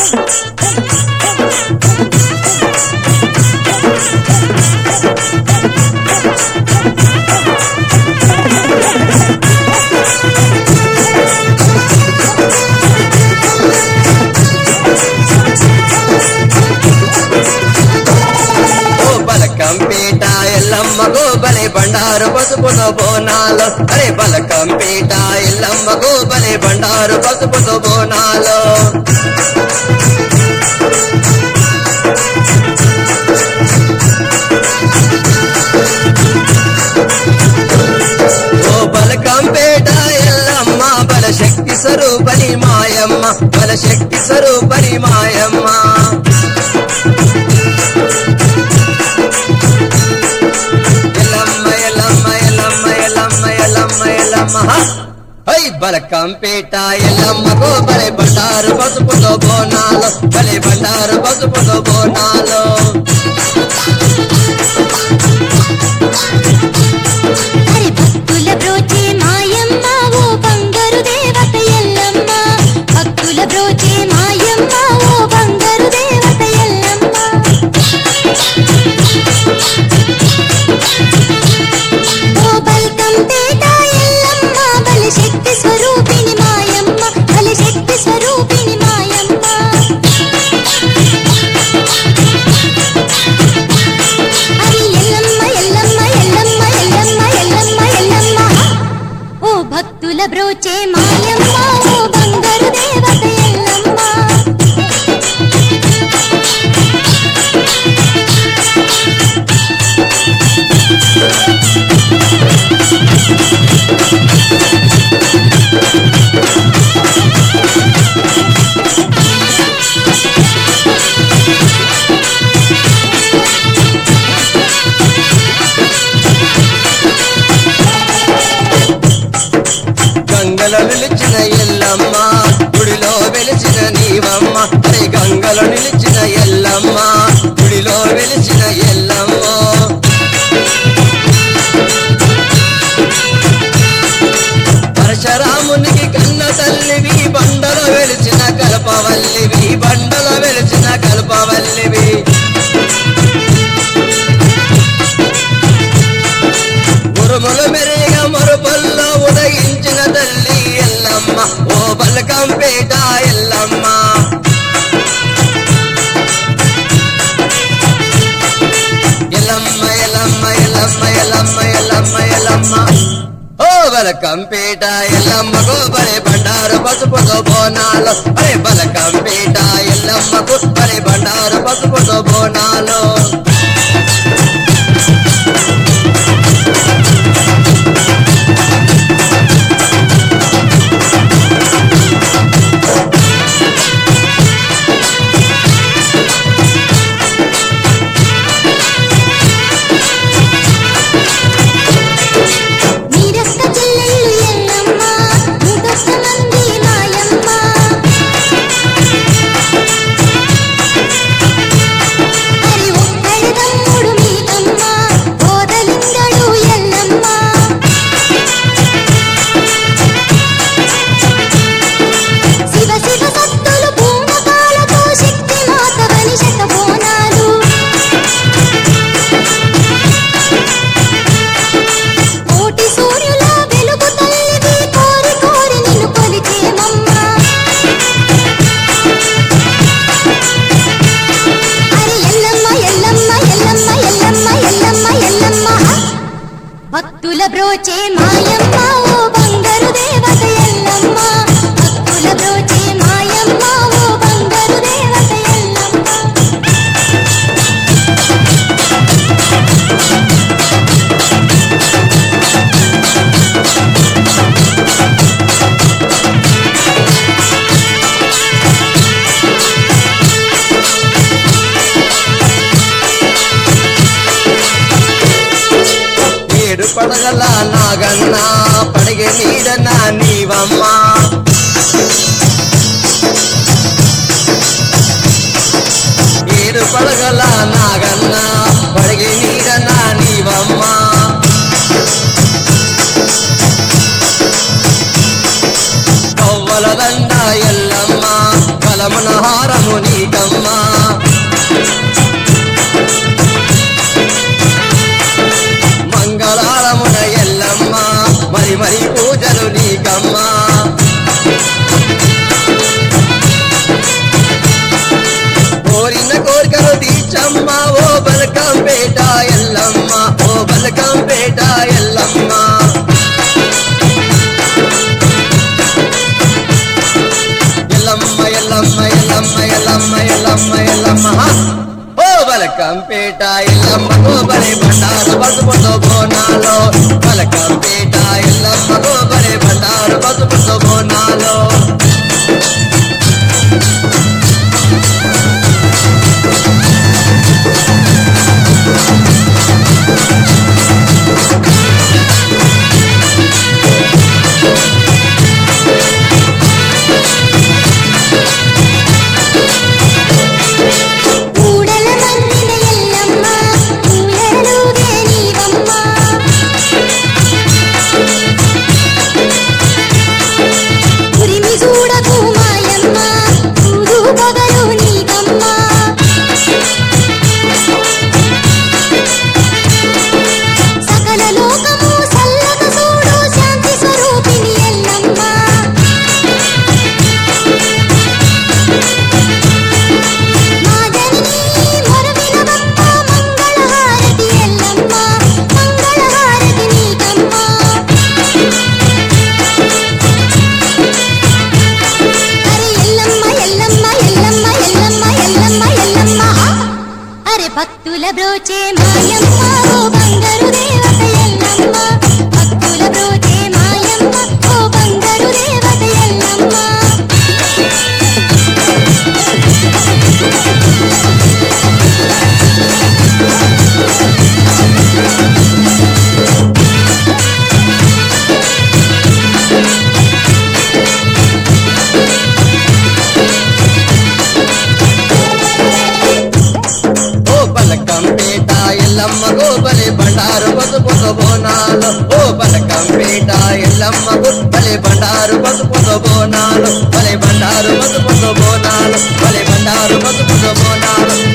ఓ బలకంపేట ఎల్లమ్మకు బలే బండారు పసుపుతో బోనాలు అరే బలకంపేట ఎల్లమ్మకు బలే బండారు పసుపుతో బోనాలు ఓ బలకంపేట ఎల్లమ్మ బలశక్తి స్వరూపని మాయమ్మ బలశక్తి స్వరూపని మాయమ్మ ఎల్లమ్మ ఎల్లమ్మ ఎల్లమ్మ ఎల్లమ్మ ఎల్లమ్మ ఎల్లమ్మ హ! హై బలకంపేట ఎల్లమ్మకు బలే బండారు పసుపుతో బోనాలు బలే బండారు పసుపుతో బోనాలు హరి భక్తుల బ్రోచే మాయమ్మ ఓ బంగారు దేవత ఎల్లమ్మ భక్తుల బ్రోచే మాయమ్మ ఓ బంగారు దేవత ఎల్లమ్మ ఓ బల్కంపేట ఎల్లమ్మ బలశక్తి స్వరూపిణి మాయమ్మ బలశక్తి స్వరూపిణి మాయమ్మ హరి ఎల్లమ్మ ఎల్లమ్మ ఎల్లమ్మ ఎల్లమ్మ ఎల్లమ్మ ఎల్లమ్మ ఓ భక్తుల బ్రోచే మాయమ్మ ఓ బంగారు దేవత ఎల్లమ్మ గంగలో నిలిచిన ఎల్లమ్మ గుడిలో వెలిచిన నీవమ్మ అరే గంగలో నిలిచిన ఎల్లమ్మ గుడిలో వెలిచిన ఎల్లమ్మ పరశురామునికి కన్న తల్లివి బండలో వెలిచిన కల్పవల్లివి బండలో వెలిచిన కల్పవల్లివి ఉరుములు మెరిగ మరుపల్లో ఉదయించిన తల్లి ఎల్లమ్మ ఓ బలకంపేట ఎల్లమ్మ ఎల్లమ్మ ఎల్లమ్మ ఎల్లమ్మ ఎల్లమ్మ ఎల్లమ్మ ఎల్లమ్మ ఓ బలకంపేట ఎల్లమ్మకు బలే బండారు పసుపుతో బోనాలు అరే బలకంపేట ఎల్లమ్మకు బలే బండారు పసుపుతో బోనాలు నీరక్క చెల్లెళ్ళు ఎల్లమ్మ నూటొక్క మంది మాయమ్మ హరి ఒక్కడి తమ్ముడు మీకమ్మ ఓదలింగడు ఎల్లమ్మ శివ శివ సత్తులు పూనకాలతో శక్తి మాతవని శతబోనాలు కోటి సూర్యుల వెలుగు తల్లివి కోరి కోరి నిన్ను కొలిచేమమ్మా హరి ఎల్లమ్మ ఎల్లమ్మ ఎల్లమ్మ ఎల్లమ్మ ఎల్లమ్మ ఎల్లమ్మ భక్తుల బ్రోచే మాయమ్మ ఓ బంగారు దేవత ఎల్లమ్మ భక్తుల బ్రోచే మాయమ్మ ఓ బంగారు దేవత ఎల్లమ్మ ఏడు పడగల నాగన్న పడిగే నీడన నీవమ్మ ఏడు పడగల నాగన్న పడిగే నీడన నీవమ్మ కవ్వల దండ ఎల్లమ్మ కలమున హారము నీకమ్మా మంగళారమున ఎల్లమ్మ మరి మరి పూజలు నీకమ్మా కోరిన కోరికలు తీర్చమ్మ ఓ బలకంపేట ఎల్లమ్మ ఓ బలకంపేట ఎల్లమ్మ ఎల్లమ్మ ఎల్లమ్మ ఎల్లమ్మ ఎల్లమ్మ ఎల్లమ్మ ఎల్లమ్మ ఓ బలకంపేట ఎల్లమ్మ గోబరే బండారు పసుపుతో బోనాలో బలకంపేట ఎల్లమ్మ గోబరే బండారు పసుపుతో బోనాలో కూడల మన్నిన ఎల్లమ్మ పూలలుగే నీవమ్మ ఉరిమి చూడకు మాయమ్మ చూడు పొగలు నీకమ్మ సకల లోకము సల్లగ చూడు శాంతి స్వరూపిణి ఎల్లమ్మ మా జననీ మొరవినవమ్మ మంగళహారతి ఎల్లమ్మ మంగళహారతి నీకమ్మ అరే ఎల్లమ్మ ఎల్లమ్మ ఎల్లమ్మ ఎల్లమ్మ ఎల్లమ్మ ఎల్లమ్మ అరే భక్తుల బ్రోచే మాయమ్మ ఓ బంగారు దేవత ఎల్లమ్మ భక్తుల బ్రోచే మాయమ్మ ఓ బంగారు దేవత ఎల్లమ్మ ఓ బలకంపేట ఎల్లమ్మ గోబలి బండారు పసుపుతో బోనాలు ఓ బలకంపేట ఎల్లమ్మ గోబలి బండారు పసుపుతో బోనాలు బలి బండారు పసుపుతో బోనాలు బలి బండారు పసుపుతో బోనాలు